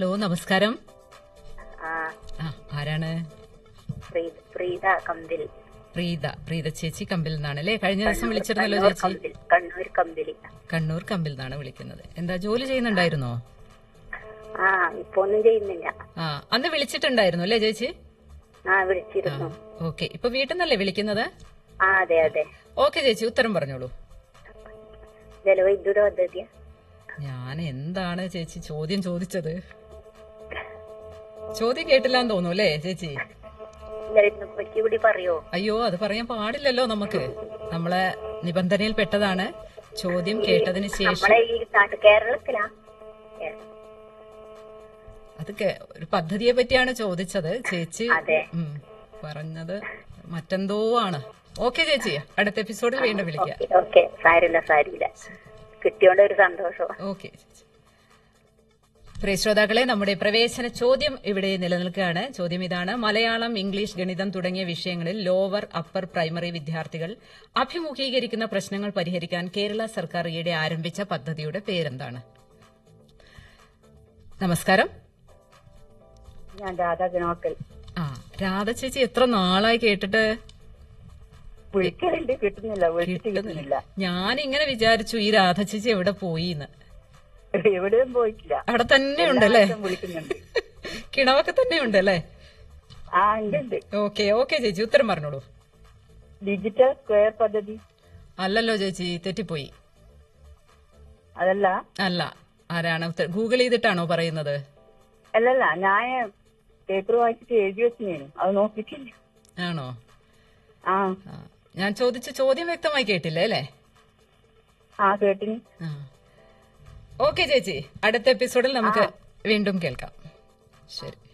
hello നമസ്കാരം ആ ആ ആരാണ് പ്രീത പ്രീത കമ്പിൽ പ്രീത പ്രീത ചേച്ചി കമ്പിൽ നിന്നാണ് അല്ലേ കഴിഞ്ഞ ദിവസം വിളിച്ചിരുന്നല്ലോ കണ്ണൂർ ചേച്ചി കമ്പിൽ കണ്ണൂർ കമ്പിൽ കണ്ണൂർ കമ്പിൽ നിന്നാണ് വിളിക്കുന്നത് എന്താ ജോലി ചെയ്യുന്നുണ്ടായിരുന്നോ ആ ഇപ്പൊ ഒന്നും ചെയ്യുന്നില്ല ആ അന്ന് വിളിച്ചിട്ടുണ്ടായിരുന്നു അല്ലേ ചേച്ചി ആ വിളിച്ചിരുന്നു ഓക്കെ ഇപ്പൊ വീട്ടിൽ നിന്നല്ലേ വിളിക്കുന്നത് ആ അതെ അതെ ഓക്കെ ചേച്ചി ഉത്തരം പറഞ്ഞോളൂ ജലവൈദ്യുത പദ്ധതിയ ഞാൻ എന്താണ് ചേച്ചി ചോദ്യം ചോദിച്ചത് ചോദ്യം കേട്ടില്ലാന്ന് തോന്നുന്നു അല്ലേ ചേച്ചി ഇതിനെ പറ്റി കൂടി പറയോ അയ്യോ അത് പറയാൻ പാടില്ലല്ലോ നമുക്ക് നമ്മളെ നിബന്ധനയിൽ പെട്ടതാണ് ചോദ്യം കേട്ടതിന് ശേഷം നമ്മളെ ഈ നാട്ട് കേരളത്തിലാ ഏ, അത് കേ- ഒരു പദ്ധതിയെ പറ്റിയാണ് ചോദിച്ചത് ചേച്ചി അതെ ഉം, പറഞ്ഞത് മറ്റെന്തോ ആണ് ഓക്കെ ചേച്ചി അടുത്ത എപ്പിസോഡിൽ വീണ്ടും വിളിക്കാം ഓക്കെ ഓക്കെ സാരില്ല സാരില്ല കിട്ടിയോണ്ട് ഒരു സന്തോഷം ഓക്കെ ചേച്ചി പ്രിയ ശ്രോതാക്കളെ നമ്മുടെ പ്രവേശന ചോദ്യം ഇവിടെ നിലനിൽക്കുകയാണ് ചോദ്യം ഇതാണ് മലയാളം ഇംഗ്ലീഷ് ഗണിതം തുടങ്ങിയ വിഷയങ്ങളിൽ ലോവർ അപ്പർ പ്രൈമറി വിദ്യാർത്ഥികൾ അഭിമുഖീകരിക്കുന്ന പ്രശ്നങ്ങൾ പരിഹരിക്കാൻ കേരള സർക്കാർ ഈയിടെ ആരംഭിച്ച പദ്ധതിയുടെ പേരെന്താണ് നമസ്കാരം ഞാൻ രാധാ ജനോക്കൽ ആ രാധ ചേച്ചി എത്ര നാളായി കേട്ടിട്ട് വിളിക്കലുണ്ട് കിട്ടുന്നില്ല വിളിച്ചിട്ട് കിട്ടുന്നില്ല ഞാൻ ഇങ്ങനെ വിചാരിച്ചു ഈ രാധ ചേച്ചി എവിടെ പോയിന്ന് എവിടെയും പോയിട്ടില്ല അവിടെ തന്നെ ഉണ്ടല്ലേ ദിവസവും വിളിക്കുന്നുണ്ട് കിണവൊക്കെ തന്നെ ഉണ്ടല്ലേ ആ ഉണ്ട് ഉണ്ട് ഓക്കെ ഓക്കെ ചേച്ചി ഉത്തരം പറഞ്ഞോളൂ ഡിജിറ്റൽ സ്ക്വയർ പദ്ധതി അല്ലല്ലോ ചേച്ചി തെറ്റിപ്പോയി അതല്ല അല്ല ആരാണ് ഉത്ത- ഗൂഗിൾ ചെയ്തിട്ടാണോ പറയുന്നത് അല്ലല്ല ഞാൻ പേപ്പർ വായിച്ചിട്ട് എഴുതി വെച്ചിനു അത് നോക്കിയിട്ടില്ല ആണോ ആ ആ, ഞാൻ ചോദിച്ച ചോദ്യം വ്യക്തമായി കേട്ടില്ലേ അല്ലേ ആ കേട്ടിന് ആ ഓക്കെ ചേച്ചി അടുത്ത എപ്പിസോഡിൽ നമുക്ക് വീണ്ടും കേൾക്കാം ശരി